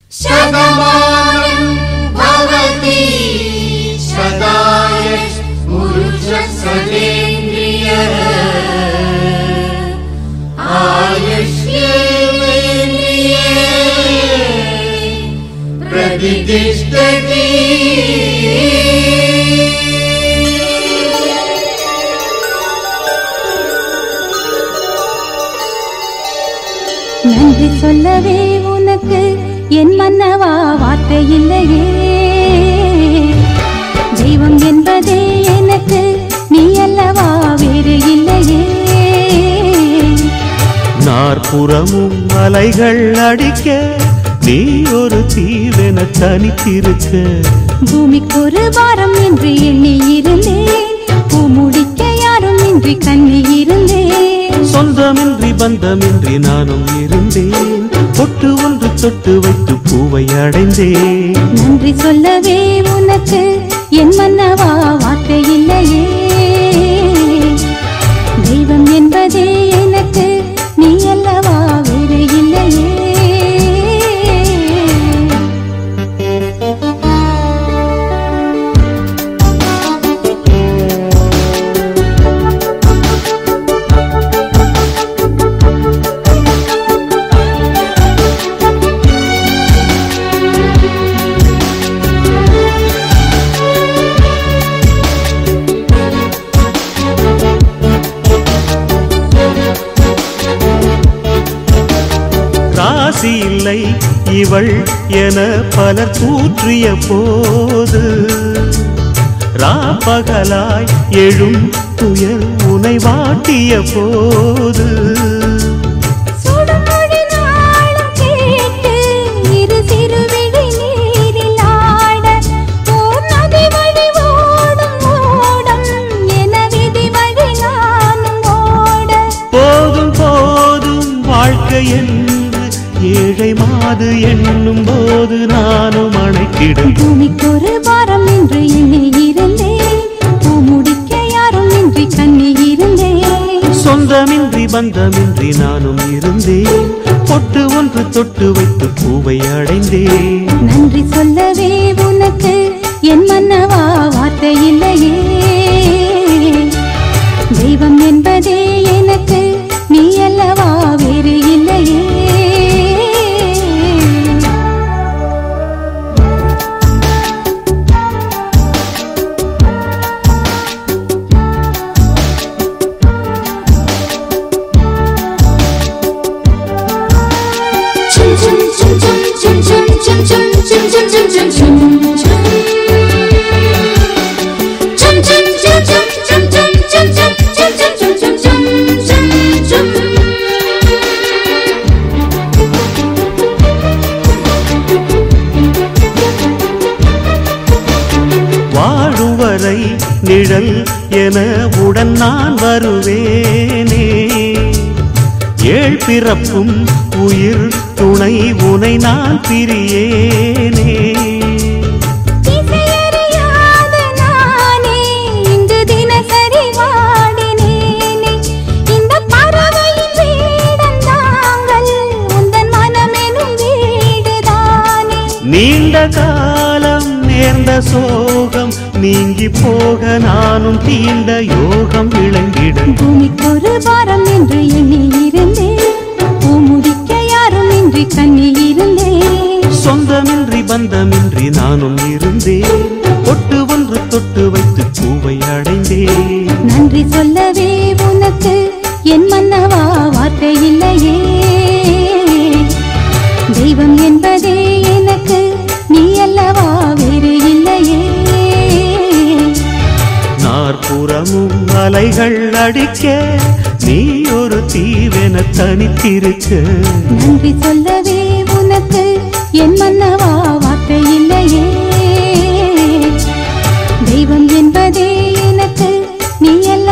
शतमानं भवति शताय पुरुषसदेन्द्रिय आयुष्येन्द्रिये प्रतिष्ठति நன்றி சொல்லவே உனக்கு என் மன்னவா வார்த்தை இல்லையே தெய்வம் என்பதே எனக்கு நீ அல்லவா வேறு இல்லையே நாற்புறமும் அலைகள் அடிக்க நீ ஒரு தீவென தனித்திருக்க பூமிக்கு ஒரு பாரம் என்று எண்ணி இருந்தேன் பூ முடிக்க யாரும் இன்றி கண்ணி இருந்தேன் சொந்தமின்றி பந்தமின்றி நானும் இருந்தேன் பொட்டு ஒன்று தொட்டு வைத்து பூவை அடைந்தேன் நன்றி சொல்லவே உனக்கு என் மன்னவா வார்த்தை இல்லையே தெய்வம் என்பதே எனக்கு நீ அல்லவா வேறு இல்லையே ராசி இல்லை இவள் என பலர் தூற்றிய போது ராப்பகலாய் எழும் துயர் உனை வாட்டிய போது சுடுமொழி நாளும் கேட்டு இரு சிறுவிழி நீரில் ஆட ஓர் நதி வழி ஓடும் ஓடம் என விதி வழி நானும் ஓட போதும் போதும் வாழ்க்கை என்று ஏழை மாது எண்ணும் போது நானும் அணைக்கிடும் பூமிக்கு ஒரு பாரம் என்று எண்ணி இருந்தேன் பூ முடிக்க யாரும் இன்றி கண்ணி இருந்தேன் சொந்தமின்றி பந்தமின்றி நானும் இருந்தேன் பொட்டு ஒன்று தொட்டு வைத்து பூவை அடைந்தேன் நன்றி சொல்லவே உனக்கு என் மன்னவா வார்த்தை இல்லையே தெய்வம் என்பதே எனக்கு நீ அல்லவா வேறு இல்லையே வாழும் வரை நிழல் என உடன் நான் வருவேனே ஏழ் பிறப்பும் உயிர் துணை உனை நான் பிரியேனே திசையறியாத நானே இங்கு தினசரி வாடினேனே இந்த பறவையின் வீடன் தாங்கள் உந்தன் மனமெனும் வீடுதானே நீண்ட காலம் நேர்ந்த சோகம் நீங்கி போக நானும் தீண்ட யோகம் விளங்கிடும் பூமிக்கு ஒரு பாரம் என்று எண்ணி இருந்தேன் பூ முடிக்க யாரும் இன்றி கண்ணி இருந்தேன் சொந்தமின்றி பந்தமின்றி நானும் இருந்தேன் பொட்டு ஒன்று தொட்டு வைத்து பூவை அடைந்தேன் நன்றி சொல்லவே உனக்கு என் மன்னவா வார்த்தை இல்லையே தெய்வம் என்பதே எனக்கு நீ அல்லவா வேறு இல்லையே நாற்புறமும் அலைகள் அடிக்க நீ ஒரு தீவென தனித்திருக்க நன்றி சொல்லவே உனக்கு என் மன்னவா வார்த்தை இல்லையே தெய்வம் என்பதே எனக்கு நீ அல்ல